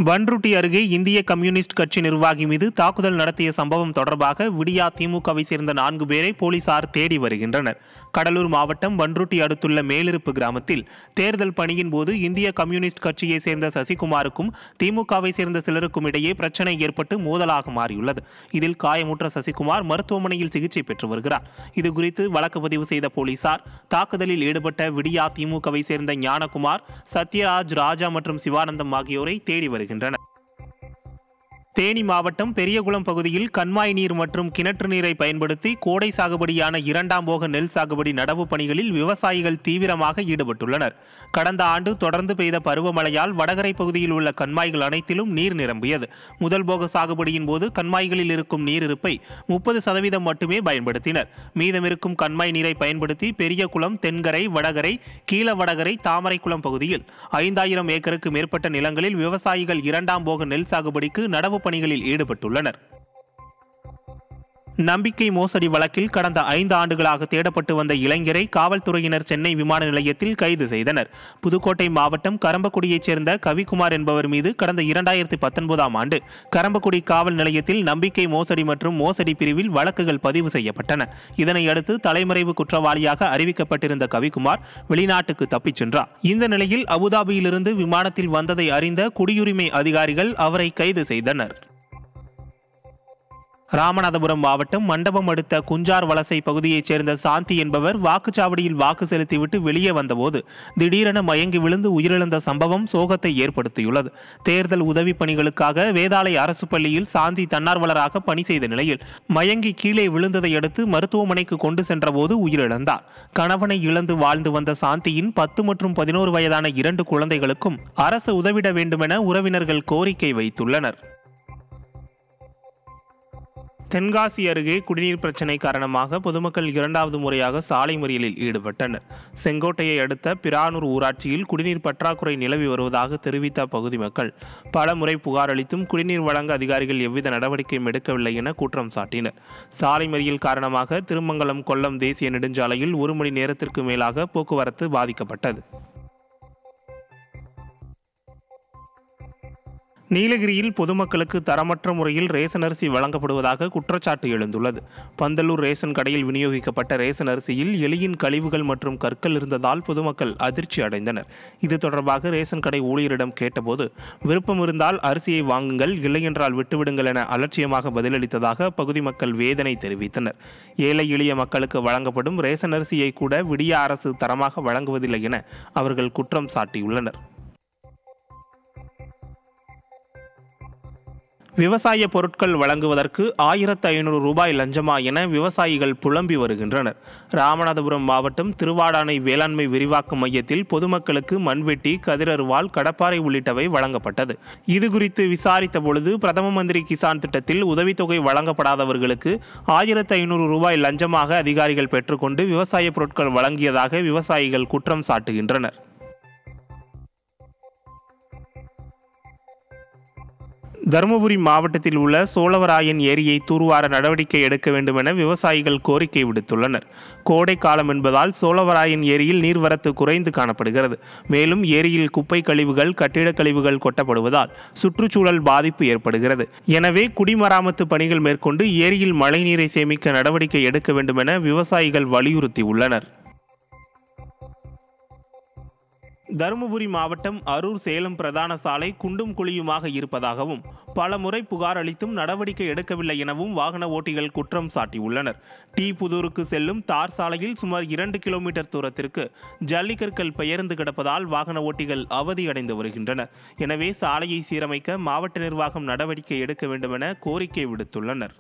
பன்ருட்டி அருகே இந்திய கம்யூனிஸ்ட் கட்சி நிர்வாகி மீது தாக்குதல் நடத்திய சம்பவம் தொடர்பாக விடியா திமுகவை சேர்ந்த நான்கு பேரை போலீசார் தேடி வருகின்றனர் கடலூர் மாவட்டம் பன்ருட்டி அடுத்துள்ள மேலிருப்பு கிராமத்தில் தேர்தல் பணியின் போது இந்திய கம்யூனிஸ்ட் கட்சியை சேர்ந்த சசிகுமாருக்கும் திமுகவை சேர்ந்த சிலருக்கும் இடையே பிரச்சனை ஏற்பட்டு மோதலாக மாறியுள்ளது இதில் காயமுற்ற சசிகுமார் மருத்துவமனையில் சிகிச்சை பெற்று வருகிறார் இதுகுறித்து வழக்கு பதிவு செய்த போலீசார் தாக்குதலில் ஈடுபட்ட விடியா திமுகவை சேர்ந்த ஞானகுமார் சத்யராஜ் ராஜா மற்றும் சிவானந்தம் ஆகியோரை தேடி வருகின்றனர் தேனி மாவட்டம் பெரியகுளம் பகுதியில் கண்மாய் நீர் மற்றும் கிணற்று நீரை பயன்படுத்தி கோடை சாகுபடியான இரண்டாம் போக நெல் சாகுபடி நடவு பணிகளில் விவசாயிகள் தீவிரமாக ஈடுபட்டுள்ளனர் கடந்த ஆண்டு தொடர்ந்து பெய்த பருவமழையால் வடகரை பகுதியில் உள்ள கண்மாய்கள் அனைத்திலும் நீர் நிரம்பியது முதல் போக சாகுபடியின் போது கண்மாய்களில் இருக்கும் நீர் இருப்பை முப்பது சதவீதம் மட்டுமே பயன்படுத்தினர் மீதமிருக்கும் கண்மாய் நீரை பயன்படுத்தி பெரியகுளம் தென்கரை வடகரை கீழ வடகரை தாமரைக்குளம் பகுதியில் ஐந்தாயிரம் ஏக்கருக்கு மேற்பட்ட நிலங்களில் விவசாயிகள் இரண்டாம் போக நெல் சாகுபடிக்கு நடவு பணிகளில் ஈடுபட்டுள்ளனர் நம்பிக்கை மோசடி வழக்கில் கடந்த ஐந்து ஆண்டுகளாக தேடப்பட்டு வந்த இளைஞரை காவல்துறையினர் சென்னை விமான நிலையத்தில் கைது செய்தனர் புதுக்கோட்டை மாவட்டம் கரம்பக்குடியைச் சேர்ந்த கவிக்குமார் என்பவர் மீது கடந்த இரண்டாயிரத்தி பத்தொன்பதாம் ஆண்டு கரம்பக்குடி காவல் நிலையத்தில் நம்பிக்கை மோசடி மற்றும் மோசடி பிரிவில் வழக்குகள் பதிவு செய்யப்பட்டன இதனையடுத்து தலைமறைவு குற்றவாளியாக அறிவிக்கப்பட்டிருந்த கவிக்குமார் வெளிநாட்டுக்கு தப்பிச் சென்றார் இந்த நிலையில் அபுதாபியிலிருந்து விமானத்தில் வந்ததை அறிந்த குடியுரிமை அதிகாரிகள் அவரை கைது செய்தனர் ராமநாதபுரம் மாவட்டம் மண்டபம் அடுத்த குஞ்சார் வலசை பகுதியைச் சேர்ந்த சாந்தி என்பவர் வாக்குச்சாவடியில் வாக்கு செலுத்திவிட்டு வெளியே வந்தபோது திடீரென மயங்கி விழுந்து உயிரிழந்த சம்பவம் சோகத்தை ஏற்படுத்தியுள்ளது தேர்தல் உதவி பணிகளுக்காக வேதாளை அரசு பள்ளியில் சாந்தி தன்னார்வலராக பணி செய்த நிலையில் மயங்கி கீழே விழுந்ததை அடுத்து மருத்துவமனைக்கு கொண்டு சென்றபோது உயிரிழந்தார் கணவனை இழந்து வாழ்ந்து வந்த சாந்தியின் பத்து மற்றும் பதினோரு வயதான இரண்டு குழந்தைகளுக்கும் அரசு உதவிட வேண்டுமென உறவினர்கள் கோரிக்கை வைத்துள்ளனர் தென்காசி அருகே குடிநீர் பிரச்சினை காரணமாக பொதுமக்கள் இரண்டாவது முறையாக சாலை மறியலில் ஈடுபட்டனர் செங்கோட்டையை அடுத்த பிரானூர் ஊராட்சியில் குடிநீர் பற்றாக்குறை நிலவி வருவதாக தெரிவித்த பகுதி மக்கள் பல முறை புகார் அளித்தும் குடிநீர் வழங்க அதிகாரிகள் எவ்வித நடவடிக்கையும் எடுக்கவில்லை என குற்றம் சாட்டினர் சாலை மறியல் காரணமாக திருமங்கலம் கொல்லம் தேசிய நெடுஞ்சாலையில் ஒரு மணி நேரத்திற்கு மேலாக போக்குவரத்து பாதிக்கப்பட்டது நீலகிரியில் பொதுமக்களுக்கு தரமற்ற முறையில் ரேசன் அரிசி வழங்கப்படுவதாக குற்றச்சாட்டு எழுந்துள்ளது பந்தலூர் ரேஷன் கடையில் விநியோகிக்கப்பட்ட ரேசன் அரிசியில் எலியின் கழிவுகள் மற்றும் கற்கள் இருந்ததால் பொதுமக்கள் அதிர்ச்சி அடைந்தனர் இது தொடர்பாக ரேஷன் கடை ஊழியரிடம் கேட்டபோது விருப்பம் இருந்தால் அரிசியை வாங்குங்கள் இல்லையென்றால் விட்டுவிடுங்கள் என அலட்சியமாக பதிலளித்ததாக பகுதி மக்கள் வேதனை தெரிவித்தனர் ஏழை எளிய மக்களுக்கு வழங்கப்படும் ரேஷன் அரிசியை கூட விடிய அரசு தரமாக வழங்குவதில்லை என அவர்கள் குற்றம் சாட்டியுள்ளனர் விவசாய பொருட்கள் வழங்குவதற்கு ஆயிரத்து ஐநூறு ரூபாய் லஞ்சமா என விவசாயிகள் புலம்பி வருகின்றனர் ராமநாதபுரம் மாவட்டம் திருவாடானை வேளாண்மை விரிவாக்க மையத்தில் பொதுமக்களுக்கு மண்வெட்டி கதிரருவால் கடப்பாறை உள்ளிட்டவை வழங்கப்பட்டது இது குறித்து விசாரித்த பொழுது பிரதம மந்திரி கிசான் திட்டத்தில் உதவித்தொகை வழங்கப்படாதவர்களுக்கு ஆயிரத்து ஐநூறு ரூபாய் லஞ்சமாக அதிகாரிகள் பெற்றுக்கொண்டு விவசாய பொருட்கள் வழங்கியதாக விவசாயிகள் குற்றம் சாட்டுகின்றனர் தருமபுரி மாவட்டத்தில் உள்ள சோழவராயன் ஏரியை தூர்வார நடவடிக்கை எடுக்க வேண்டும் என விவசாயிகள் கோரிக்கை விடுத்துள்ளனர் கோடை காலம் என்பதால் சோழவராயன் ஏரியில் நீர்வரத்து குறைந்து காணப்படுகிறது மேலும் ஏரியில் குப்பை கழிவுகள் கட்டிடக் கழிவுகள் கொட்டப்படுவதால் சுற்றுச்சூழல் பாதிப்பு ஏற்படுகிறது எனவே குடிமராமத்து பணிகள் மேற்கொண்டு ஏரியில் மழைநீரை சேமிக்க நடவடிக்கை எடுக்க வேண்டும் என விவசாயிகள் வலியுறுத்தியுள்ளனர் தருமபுரி மாவட்டம் அரூர் சேலம் பிரதான சாலை குண்டும் குழியுமாக இருப்பதாகவும் பல முறை புகார் அளித்தும் நடவடிக்கை எடுக்கவில்லை எனவும் வாகன ஓட்டிகள் குற்றம் சாட்டியுள்ளனர் டி புதூருக்கு செல்லும் தார் சாலையில் சுமார் இரண்டு கிலோமீட்டர் தூரத்திற்கு ஜல்லிக்கற்கள் பெயர்ந்து கிடப்பதால் வாகன ஓட்டிகள் அவதியடைந்து வருகின்றனர் எனவே சாலையை சீரமைக்க மாவட்ட நிர்வாகம் நடவடிக்கை எடுக்க வேண்டுமென கோரிக்கை விடுத்துள்ளனர்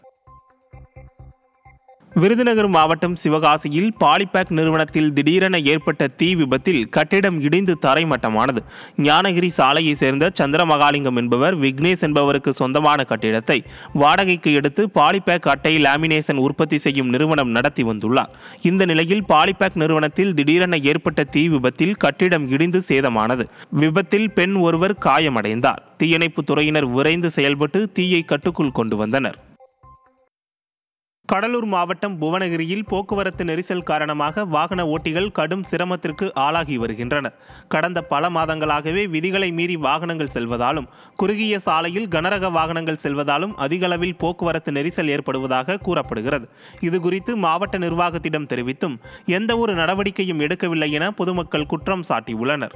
விருதுநகர் மாவட்டம் சிவகாசியில் பாலிபேக் நிறுவனத்தில் திடீரென ஏற்பட்ட தீ விபத்தில் கட்டிடம் இடிந்து தரைமட்டமானது ஞானகிரி சாலையை சேர்ந்த சந்திரமகாலிங்கம் என்பவர் விக்னேஷ் என்பவருக்கு சொந்தமான கட்டிடத்தை வாடகைக்கு எடுத்து பாலிபேக் அட்டை லாமினேஷன் உற்பத்தி செய்யும் நிறுவனம் நடத்தி வந்துள்ளார் இந்த நிலையில் பாலிபேக் நிறுவனத்தில் திடீரென ஏற்பட்ட தீ விபத்தில் கட்டிடம் இடிந்து சேதமானது விபத்தில் பெண் ஒருவர் காயமடைந்தார் தீயணைப்பு துறையினர் விரைந்து செயல்பட்டு தீயை கட்டுக்குள் கொண்டு வந்தனர் கடலூர் மாவட்டம் புவனகிரியில் போக்குவரத்து நெரிசல் காரணமாக வாகன ஓட்டிகள் கடும் சிரமத்திற்கு ஆளாகி வருகின்றனர் கடந்த பல மாதங்களாகவே விதிகளை மீறி வாகனங்கள் செல்வதாலும் குறுகிய சாலையில் கனரக வாகனங்கள் செல்வதாலும் அதிகளவில் போக்குவரத்து நெரிசல் ஏற்படுவதாக கூறப்படுகிறது இதுகுறித்து மாவட்ட நிர்வாகத்திடம் தெரிவித்தும் எந்த ஒரு நடவடிக்கையும் எடுக்கவில்லை என பொதுமக்கள் குற்றம் சாட்டியுள்ளனர்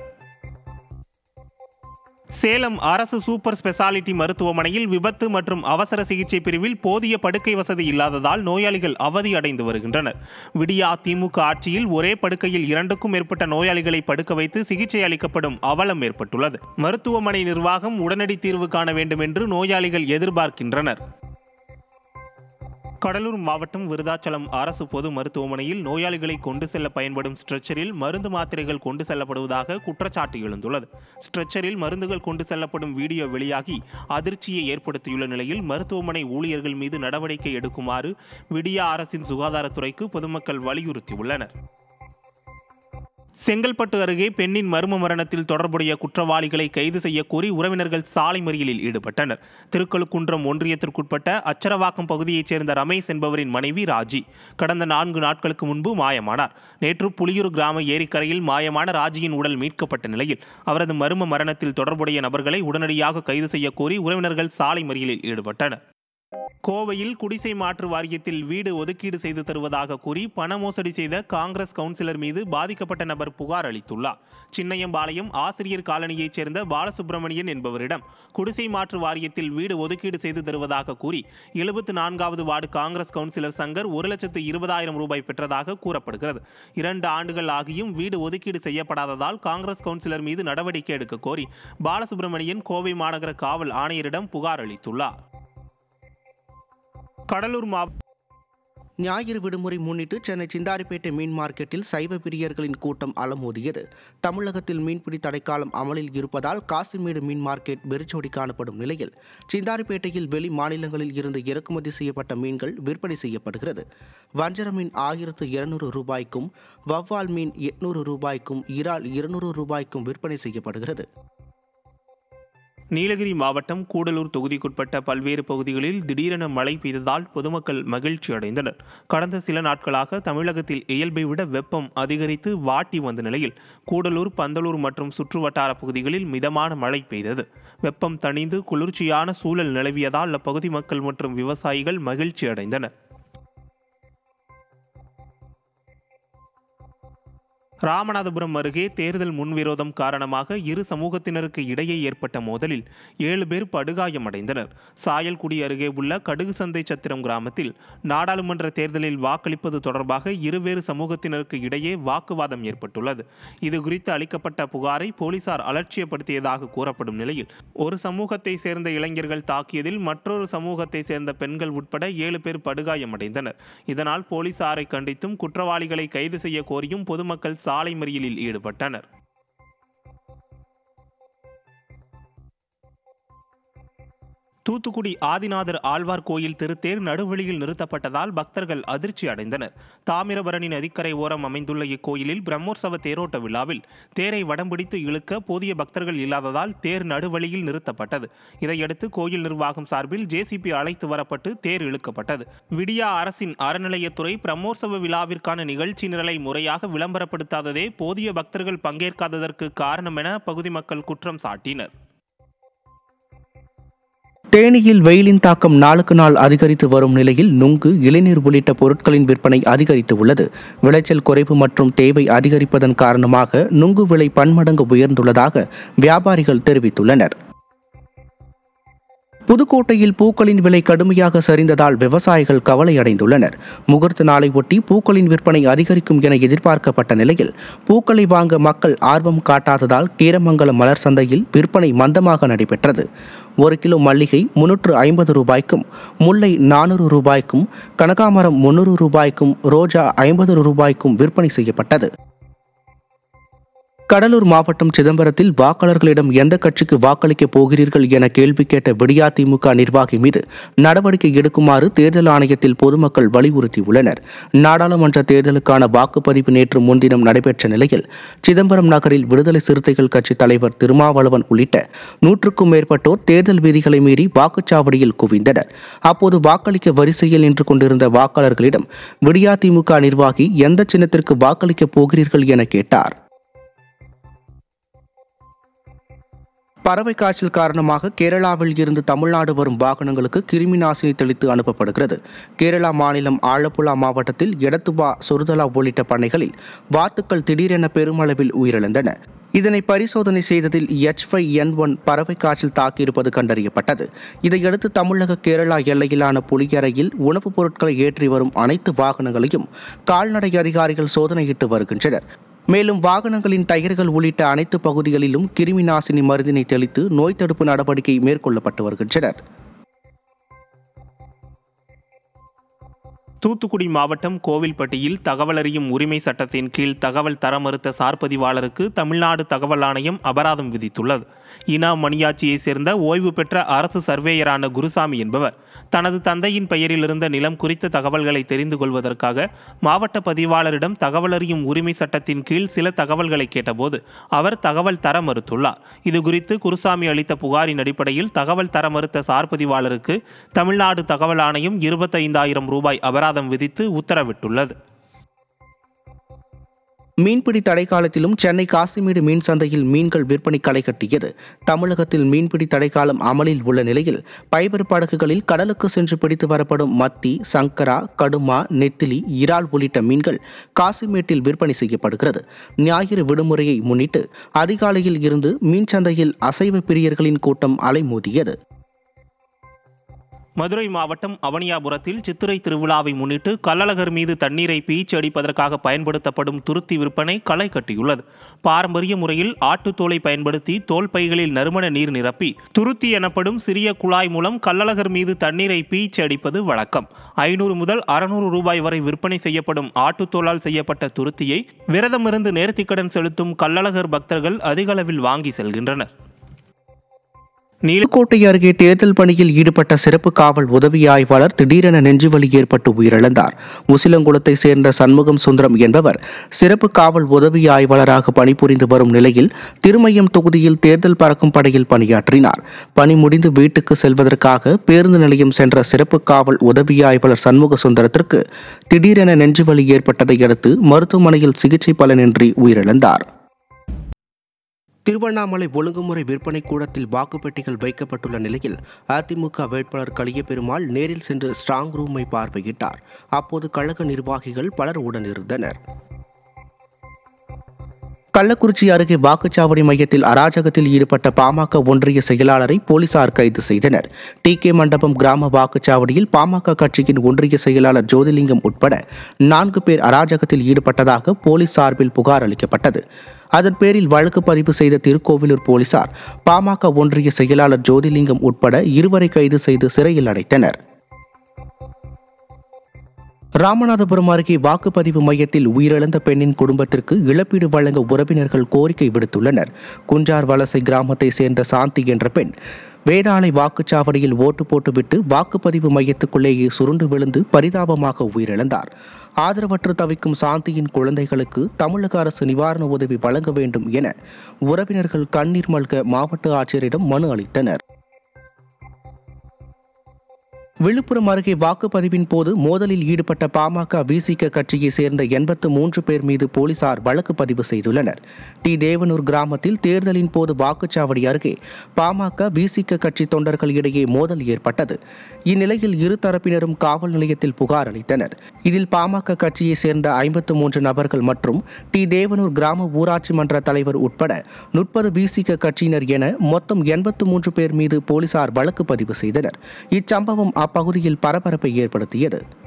சேலம் அரசு சூப்பர் ஸ்பெஷாலிட்டி மருத்துவமனையில் விபத்து மற்றும் அவசர சிகிச்சை பிரிவில் போதிய படுக்கை வசதி இல்லாததால் நோயாளிகள் அவதி அடைந்து வருகின்றனர் விடியா திமுக ஆட்சியில் ஒரே படுக்கையில் இரண்டுக்கும் மேற்பட்ட நோயாளிகளை படுக்க வைத்து சிகிச்சை அளிக்கப்படும் அவலம் ஏற்பட்டுள்ளது மருத்துவமனை நிர்வாகம் உடனடி தீர்வு காண வேண்டும் என்று நோயாளிகள் எதிர்பார்க்கின்றனர் கடலூர் மாவட்டம் விருதாச்சலம் அரசு பொது மருத்துவமனையில் நோயாளிகளை கொண்டு செல்ல பயன்படும் ஸ்ட்ரெச்சரில் மருந்து மாத்திரைகள் கொண்டு செல்லப்படுவதாக குற்றச்சாட்டு எழுந்துள்ளது ஸ்ட்ரெச்சரில் மருந்துகள் கொண்டு செல்லப்படும் வீடியோ வெளியாகி அதிர்ச்சியை ஏற்படுத்தியுள்ள நிலையில் மருத்துவமனை ஊழியர்கள் மீது நடவடிக்கை எடுக்குமாறு விடியா அரசின் சுகாதாரத்துறைக்கு பொதுமக்கள் வலியுறுத்தியுள்ளனர் செங்கல்பட்டு அருகே பெண்ணின் மர்ம மரணத்தில் தொடர்புடைய குற்றவாளிகளை கைது செய்யக்கோரி உறவினர்கள் சாலை மறியலில் ஈடுபட்டனர் திருக்கழுக்குன்றம் ஒன்றியத்திற்குட்பட்ட அச்சரவாக்கம் பகுதியைச் சேர்ந்த ரமேஷ் என்பவரின் மனைவி ராஜி கடந்த நான்கு நாட்களுக்கு முன்பு மாயமானார் நேற்று புலியூர் கிராம ஏரிக்கரையில் மாயமான ராஜியின் உடல் மீட்கப்பட்ட நிலையில் அவரது மர்ம மரணத்தில் தொடர்புடைய நபர்களை உடனடியாக கைது செய்யக்கோரி உறவினர்கள் சாலை மறியலில் ஈடுபட்டனர் கோவையில் குடிசை மாற்று வாரியத்தில் வீடு ஒதுக்கீடு செய்து தருவதாக கூறி பண மோசடி செய்த காங்கிரஸ் கவுன்சிலர் மீது பாதிக்கப்பட்ட நபர் புகார் அளித்துள்ளார் சின்னையம்பாளையம் ஆசிரியர் காலனியைச் சேர்ந்த பாலசுப்பிரமணியன் என்பவரிடம் குடிசை மாற்று வாரியத்தில் வீடு ஒதுக்கீடு செய்து தருவதாக கூறி எழுபத்து நான்காவது வார்டு காங்கிரஸ் கவுன்சிலர் சங்கர் ஒரு லட்சத்து இருபதாயிரம் ரூபாய் பெற்றதாக கூறப்படுகிறது இரண்டு ஆண்டுகள் ஆகியும் வீடு ஒதுக்கீடு செய்யப்படாததால் காங்கிரஸ் கவுன்சிலர் மீது நடவடிக்கை எடுக்க கோரி பாலசுப்பிரமணியன் கோவை மாநகர காவல் ஆணையரிடம் புகார் அளித்துள்ளார் கடலூர் மாவட்ட ஞாயிறு விடுமுறை முன்னிட்டு சென்னை சிந்தாரிப்பேட்டை மீன் மார்க்கெட்டில் சைவ பிரியர்களின் கூட்டம் அலமோதியது தமிழகத்தில் மீன்பிடி தடைக்காலம் அமலில் இருப்பதால் காசிமேடு மீன் மார்க்கெட் வெறிச்சோடி காணப்படும் நிலையில் சிந்தாரிப்பேட்டையில் வெளி மாநிலங்களில் இருந்து இறக்குமதி செய்யப்பட்ட மீன்கள் விற்பனை செய்யப்படுகிறது வஞ்சர மீன் ஆயிரத்து இருநூறு ரூபாய்க்கும் வவ்வால் மீன் எட்நூறு ரூபாய்க்கும் இறால் இருநூறு ரூபாய்க்கும் விற்பனை செய்யப்படுகிறது நீலகிரி மாவட்டம் கூடலூர் தொகுதிக்குட்பட்ட பல்வேறு பகுதிகளில் திடீரென மழை பெய்ததால் பொதுமக்கள் மகிழ்ச்சி அடைந்தனர் கடந்த சில நாட்களாக தமிழகத்தில் இயல்பை விட வெப்பம் அதிகரித்து வாட்டி வந்த நிலையில் கூடலூர் பந்தலூர் மற்றும் சுற்றுவட்டார பகுதிகளில் மிதமான மழை பெய்தது வெப்பம் தணிந்து குளிர்ச்சியான சூழல் நிலவியதால் அப்பகுதி மக்கள் மற்றும் விவசாயிகள் மகிழ்ச்சி அடைந்தனர் ராமநாதபுரம் அருகே தேர்தல் முன்விரோதம் காரணமாக இரு சமூகத்தினருக்கு இடையே ஏற்பட்ட மோதலில் ஏழு பேர் படுகாயமடைந்தனர் சாயல்குடி அருகே உள்ள கடுகு சந்தை சத்திரம் கிராமத்தில் நாடாளுமன்ற தேர்தலில் வாக்களிப்பது தொடர்பாக இருவேறு சமூகத்தினருக்கு இடையே வாக்குவாதம் ஏற்பட்டுள்ளது இது குறித்து அளிக்கப்பட்ட புகாரை போலீசார் அலட்சியப்படுத்தியதாக கூறப்படும் நிலையில் ஒரு சமூகத்தை சேர்ந்த இளைஞர்கள் தாக்கியதில் மற்றொரு சமூகத்தை சேர்ந்த பெண்கள் உட்பட ஏழு பேர் படுகாயமடைந்தனர் இதனால் போலீசாரை கண்டித்தும் குற்றவாளிகளை கைது செய்ய கோரியும் பொதுமக்கள் சாலை மறியலில் ஈடுபட்டனர் தூத்துக்குடி ஆதிநாதர் ஆழ்வார் கோயில் திருத்தேர் நடுவழியில் நிறுத்தப்பட்டதால் பக்தர்கள் அதிர்ச்சி அடைந்தனர் தாமிரபரணி நதிக்கரை ஓரம் அமைந்துள்ள இக்கோயிலில் பிரம்மோற்சவ தேரோட்ட விழாவில் தேரை வடம்பிடித்து இழுக்க போதிய பக்தர்கள் இல்லாததால் தேர் நடுவழியில் நிறுத்தப்பட்டது இதையடுத்து கோயில் நிர்வாகம் சார்பில் ஜேசிபி அழைத்து வரப்பட்டு தேர் இழுக்கப்பட்டது விடியா அரசின் அறநிலையத்துறை பிரம்மோற்சவ விழாவிற்கான நிகழ்ச்சி நிரலை முறையாக விளம்பரப்படுத்தாததே போதிய பக்தர்கள் பங்கேற்காததற்கு காரணம் என பகுதி மக்கள் குற்றம் சாட்டினர் தேனியில் வெயிலின் தாக்கம் நாளுக்கு நாள் அதிகரித்து வரும் நிலையில் நுங்கு இளநீர் உள்ளிட்ட பொருட்களின் விற்பனை அதிகரித்து உள்ளது விளைச்சல் குறைப்பு மற்றும் தேவை அதிகரிப்பதன் காரணமாக நுங்கு விலை பன்மடங்கு உயர்ந்துள்ளதாக வியாபாரிகள் தெரிவித்துள்ளனர் புதுக்கோட்டையில் பூக்களின் விலை கடுமையாக சரிந்ததால் விவசாயிகள் கவலையடைந்துள்ளனர் முகூர்த்த நாளை ஒட்டி பூக்களின் விற்பனை அதிகரிக்கும் என எதிர்பார்க்கப்பட்ட நிலையில் பூக்களை வாங்க மக்கள் ஆர்வம் காட்டாததால் கீரமங்கலம் மலர் சந்தையில் விற்பனை மந்தமாக நடைபெற்றது ஒரு கிலோ மல்லிகை முன்னூற்று ஐம்பது ரூபாய்க்கும் முல்லை நானூறு ரூபாய்க்கும் கனகாமரம் முன்னூறு ரூபாய்க்கும் ரோஜா ஐம்பது ரூபாய்க்கும் விற்பனை செய்யப்பட்டது கடலூர் மாவட்டம் சிதம்பரத்தில் வாக்காளர்களிடம் எந்த கட்சிக்கு வாக்களிக்கப் போகிறீர்கள் என கேள்வி கேட்ட விடியா திமுக நிர்வாகி மீது நடவடிக்கை எடுக்குமாறு தேர்தல் ஆணையத்தில் பொதுமக்கள் வலியுறுத்தியுள்ளனர் நாடாளுமன்ற தேர்தலுக்கான வாக்குப்பதிவு நேற்று முன்தினம் நடைபெற்ற நிலையில் சிதம்பரம் நகரில் விடுதலை சிறுத்தைகள் கட்சி தலைவர் திருமாவளவன் உள்ளிட்ட நூற்றுக்கும் மேற்பட்டோர் தேர்தல் விதிகளை மீறி வாக்குச்சாவடியில் குவிந்தனர் அப்போது வாக்களிக்க வரிசையில் நின்று கொண்டிருந்த வாக்காளர்களிடம் விடியா திமுக நிர்வாகி எந்த சின்னத்திற்கு வாக்களிக்கப் போகிறீர்கள் என கேட்டார் பறவை காய்ச்சல் காரணமாக கேரளாவில் இருந்து தமிழ்நாடு வரும் வாகனங்களுக்கு கிருமி நாசினி தெளித்து அனுப்பப்படுகிறது கேரளா மாநிலம் ஆலப்புழா மாவட்டத்தில் எடத்துவா சொருதலா உள்ளிட்ட பண்ணைகளில் வாத்துக்கள் திடீரென பெருமளவில் உயிரிழந்தன இதனை பரிசோதனை செய்ததில் எச் ஃபைவ் என் ஒன் பறவை காய்ச்சல் தாக்கியிருப்பது கண்டறியப்பட்டது இதையடுத்து தமிழக கேரளா எல்லையிலான புலியறையில் உணவுப் பொருட்களை ஏற்றி வரும் அனைத்து வாகனங்களையும் கால்நடை அதிகாரிகள் சோதனையிட்டு வருகின்றனர் மேலும் வாகனங்களின் டயர்கள் உள்ளிட்ட அனைத்து பகுதிகளிலும் கிருமி நாசினி மருந்தினை தெளித்து நோய் தடுப்பு நடவடிக்கை மேற்கொள்ளப்பட்டு வருகின்றனர் தூத்துக்குடி மாவட்டம் கோவில்பட்டியில் தகவல் அறியும் உரிமை சட்டத்தின் கீழ் தகவல் தர மறுத்த சார்பதிவாளருக்கு தமிழ்நாடு தகவல் ஆணையம் அபராதம் விதித்துள்ளது இனா மணியாச்சியை சேர்ந்த ஓய்வு பெற்ற அரசு சர்வேயரான குருசாமி என்பவர் தனது தந்தையின் பெயரில் இருந்த நிலம் குறித்த தகவல்களை தெரிந்து கொள்வதற்காக மாவட்ட பதிவாளரிடம் தகவல் அறியும் உரிமை சட்டத்தின் கீழ் சில தகவல்களை கேட்டபோது அவர் தகவல் தர மறுத்துள்ளார் இதுகுறித்து குருசாமி அளித்த புகாரின் அடிப்படையில் தகவல் தர மறுத்த சார்பதிவாளருக்கு தமிழ்நாடு தகவல் ஆணையம் இருபத்தைந்தாயிரம் ரூபாய் அபராதம் விதித்து உத்தரவிட்டுள்ளது மீன்பிடி தடைக்காலத்திலும் சென்னை காசிமேடு மீன் சந்தையில் மீன்கள் விற்பனை களை கட்டியது தமிழகத்தில் மீன்பிடி தடைக்காலம் அமலில் உள்ள நிலையில் பைபர் படகுகளில் கடலுக்கு சென்று பிடித்து வரப்படும் மத்தி சங்கரா கடுமா நெத்திலி இறால் உள்ளிட்ட மீன்கள் காசிமேட்டில் விற்பனை செய்யப்படுகிறது ஞாயிறு விடுமுறையை முன்னிட்டு அதிகாலையில் இருந்து மீன் சந்தையில் அசைவ பிரியர்களின் கூட்டம் அலைமோதியது மதுரை மாவட்டம் அவனியாபுரத்தில் சித்திரை திருவிழாவை முன்னிட்டு கள்ளழகர் மீது தண்ணீரை பீச்சு அடிப்பதற்காக பயன்படுத்தப்படும் துருத்தி விற்பனை களை கட்டியுள்ளது பாரம்பரிய முறையில் ஆட்டுத்தோலை பயன்படுத்தி தோல் பைகளில் நறுமண நீர் நிரப்பி துருத்தி எனப்படும் சிறிய குழாய் மூலம் கள்ளழகர் மீது தண்ணீரை பீச்சு அடிப்பது வழக்கம் ஐநூறு முதல் அறுநூறு ரூபாய் வரை விற்பனை செய்யப்படும் ஆட்டுத்தோலால் செய்யப்பட்ட துருத்தியை விரதமிருந்து நேர்த்திக்கடன் செலுத்தும் கள்ளழகர் பக்தர்கள் அதிக அளவில் வாங்கி செல்கின்றனர் நீல புதுக்கோட்டை அருகே தேர்தல் பணியில் ஈடுபட்ட சிறப்பு காவல் உதவி ஆய்வாளர் திடீரென நெஞ்சுவலி ஏற்பட்டு உயிரிழந்தார் முசிலங்குளத்தை சேர்ந்த சண்முகம் சுந்தரம் என்பவர் சிறப்பு காவல் உதவி ஆய்வாளராக பணிபுரிந்து வரும் நிலையில் திருமயம் தொகுதியில் தேர்தல் பறக்கும் படையில் பணியாற்றினார் பணி முடிந்து வீட்டுக்கு செல்வதற்காக பேருந்து நிலையம் சென்ற சிறப்பு காவல் உதவி ஆய்வாளர் சண்முக சுந்தரத்திற்கு திடீரென நெஞ்சுவலி ஏற்பட்டதை அடுத்து மருத்துவமனையில் சிகிச்சை பலனின்றி உயிரிழந்தார் திருவண்ணாமலை ஒழுங்குமுறை விற்பனை கூடத்தில் வாக்குப்பெட்டிகள் வைக்கப்பட்டுள்ள நிலையில் அதிமுக வேட்பாளர் கலியபெருமாள் நேரில் சென்று ஸ்ட்ராங் ரூமை பார்வையிட்டார் அப்போது கழக நிர்வாகிகள் பலர் உடனிருந்தனர் கள்ளக்குறிச்சி அருகே வாக்குச்சாவடி மையத்தில் அராஜகத்தில் ஈடுபட்ட பாமக ஒன்றிய செயலாளரை போலீசார் கைது செய்தனர் டி கே மண்டபம் கிராம வாக்குச்சாவடியில் பாமக கட்சியின் ஒன்றிய செயலாளர் ஜோதிலிங்கம் உட்பட நான்கு பேர் அராஜகத்தில் ஈடுபட்டதாக போலீஸ் சார்பில் புகார் அளிக்கப்பட்டது அதன் பேரில் வழக்கு பதிவு செய்த திருக்கோவிலூர் போலீசார் பாமக ஒன்றிய செயலாளர் ஜோதிலிங்கம் உட்பட இருவரை கைது செய்து சிறையில் அடைத்தனர் ராமநாதபுரம் அருகே வாக்குப்பதிவு மையத்தில் உயிரிழந்த பெண்ணின் குடும்பத்திற்கு இழப்பீடு வழங்க உறவினர்கள் கோரிக்கை விடுத்துள்ளனர் குஞ்சார் வலசை கிராமத்தை சேர்ந்த சாந்தி என்ற பெண் வேதாளை வாக்குச்சாவடியில் ஓட்டு போட்டுவிட்டு வாக்குப்பதிவு மையத்துக்குள்ளேயே சுருண்டு விழுந்து பரிதாபமாக உயிரிழந்தார் ஆதரவற்று தவிக்கும் சாந்தியின் குழந்தைகளுக்கு தமிழக அரசு நிவாரண உதவி வழங்க வேண்டும் என உறவினர்கள் கண்ணீர் மல்க மாவட்ட ஆட்சியரிடம் மனு அளித்தனர் விழுப்புரம் அருகே வாக்குப்பதிவின் போது மோதலில் ஈடுபட்ட பாமக விசிக கட்சியை சேர்ந்த எண்பத்து மூன்று பேர் மீது போலீசார் வழக்கு பதிவு செய்துள்ளனர் டி தேவனூர் கிராமத்தில் தேர்தலின் போது வாக்குச்சாவடி அருகே பாமக விசிக கட்சி தொண்டர்கள் இடையே மோதல் ஏற்பட்டது இந்நிலையில் இரு தரப்பினரும் காவல் நிலையத்தில் புகார் அளித்தனர் இதில் பாமக கட்சியை சேர்ந்த ஐம்பத்து மூன்று நபர்கள் மற்றும் டி தேவனூர் கிராம ஊராட்சி மன்ற தலைவர் உட்பட முப்பது விசிக கட்சியினர் என மொத்தம் எண்பத்து மூன்று பேர் மீது போலீசார் வழக்கு பதிவு செய்தனர் இச்சம்பவம் அப்பகுதியில் பரபரப்பை ஏற்படுத்தியது